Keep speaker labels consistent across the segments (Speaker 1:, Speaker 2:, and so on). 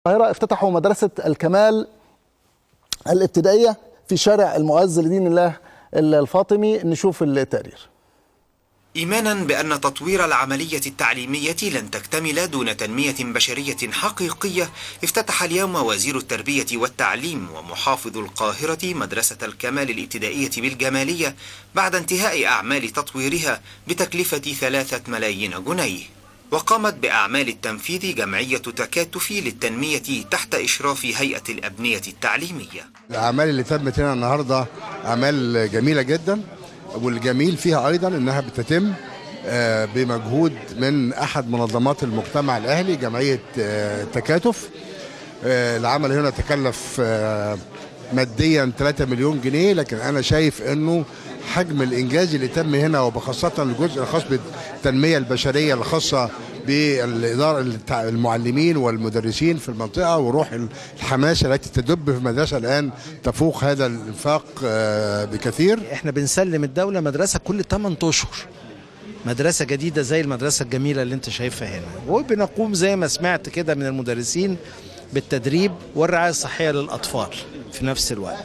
Speaker 1: القاهرة افتتحوا مدرسة الكمال الابتدائية في شارع المعز لدين الله الفاطمي نشوف التقرير
Speaker 2: إيمانا بأن تطوير العملية التعليمية لن تكتمل دون تنمية بشرية حقيقية افتتح اليوم وزير التربية والتعليم ومحافظ القاهرة مدرسة الكمال الابتدائية بالجمالية بعد انتهاء أعمال تطويرها بتكلفة ثلاثة ملايين جنيه وقامت بأعمال التنفيذ جمعية تكاتف للتنمية تحت إشراف هيئة الأبنية التعليمية
Speaker 3: الأعمال اللي تمت هنا النهاردة أعمال جميلة جدا والجميل فيها أيضا أنها بتتم بمجهود من أحد منظمات المجتمع الأهلي جمعية تكاتف العمل هنا تكلف ماديا 3 مليون جنيه لكن أنا شايف أنه حجم الإنجاز اللي تم هنا وبخاصة الجزء الخاص بالتنمية البشرية الخاصة بالإدارة المعلمين والمدرسين في المنطقة وروح الحماسة التي تدب في المدرسة الآن تفوق هذا الإنفاق بكثير
Speaker 4: احنا بنسلم الدولة مدرسة كل 8 أشهر مدرسة جديدة زي المدرسة الجميلة اللي انت شايفها هنا وبنقوم زي ما سمعت كده من المدرسين بالتدريب والرعاية الصحية للأطفال في نفس الوقت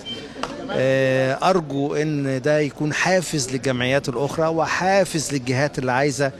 Speaker 4: أرجو أن ده يكون حافز للجمعيات الأخرى وحافز للجهات اللي عايزة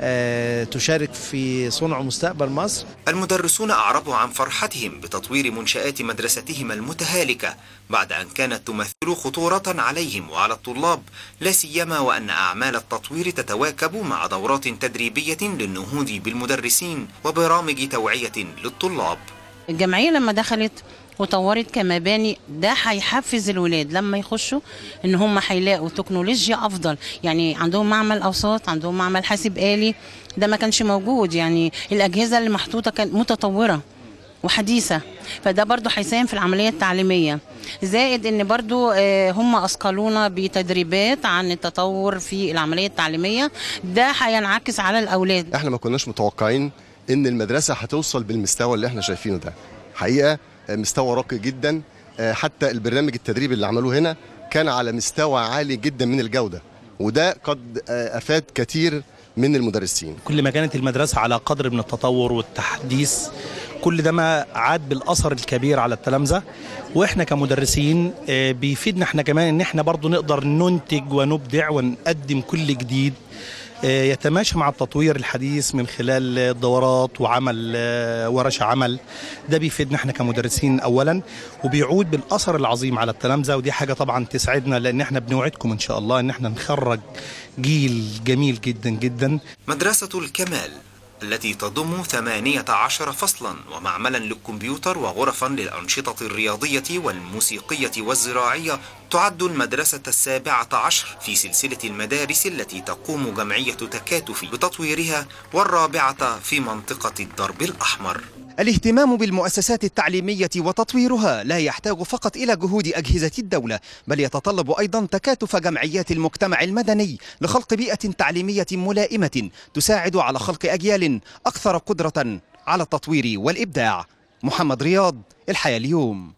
Speaker 4: تشارك في صنع مستقبل مصر
Speaker 2: المدرسون أعربوا عن فرحتهم بتطوير منشآت مدرستهم المتهالكة بعد أن كانت تمثل خطورة عليهم وعلى الطلاب لا سيما وأن أعمال التطوير تتواكب مع دورات تدريبية للنهوض بالمدرسين وبرامج توعية للطلاب
Speaker 5: الجمعية لما دخلت وطورت كمباني ده هيحفز الولاد لما يخشوا ان هم هيلاقوا تكنولوجيا افضل يعني عندهم معمل اوساط عندهم معمل حاسب آلي ده ما كانش موجود يعني الاجهزه اللي محطوطه كانت متطوره وحديثه فده برضو هيساهم في العمليه التعليميه زائد ان برضو هم اثقلونا بتدريبات عن التطور في العمليه التعليميه ده هينعكس على الاولاد
Speaker 6: احنا ما كناش متوقعين ان المدرسه هتوصل بالمستوى اللي احنا شايفينه ده حقيقه مستوى راقي جدا حتى البرنامج التدريبي اللي عملوه هنا كان على مستوى عالي جدا من الجودة وده قد أفاد كثير من المدرسين
Speaker 7: كل ما كانت المدرسة على قدر من التطور والتحديث كل ده ما عاد بالأثر الكبير على التلامذة وإحنا كمدرسين بيفيدنا إحنا كمان إن إحنا برضو نقدر ننتج ونبدع ونقدم كل جديد يتماشى مع التطوير الحديث من خلال دورات وعمل ورش عمل ده بيفيدنا احنا كمدرسين اولا وبيعود بالاثر العظيم على التلامذه ودي حاجه طبعا تسعدنا لان احنا بنوعدكم ان شاء الله ان احنا نخرج جيل جميل جدا جدا
Speaker 2: مدرسه الكمال التي تضم 18 فصلا ومعملا للكمبيوتر وغرفا للأنشطة الرياضية والموسيقية والزراعية تعد المدرسة السابعة عشر في سلسلة المدارس التي تقوم جمعية تكاتف بتطويرها والرابعة في منطقة الدرب الأحمر
Speaker 8: الاهتمام بالمؤسسات التعليمية وتطويرها لا يحتاج فقط إلى جهود أجهزة الدولة بل يتطلب أيضا تكاتف جمعيات المجتمع المدني لخلق بيئة تعليمية ملائمة تساعد على خلق أجيال أكثر قدرة على التطوير والإبداع محمد رياض الحياة اليوم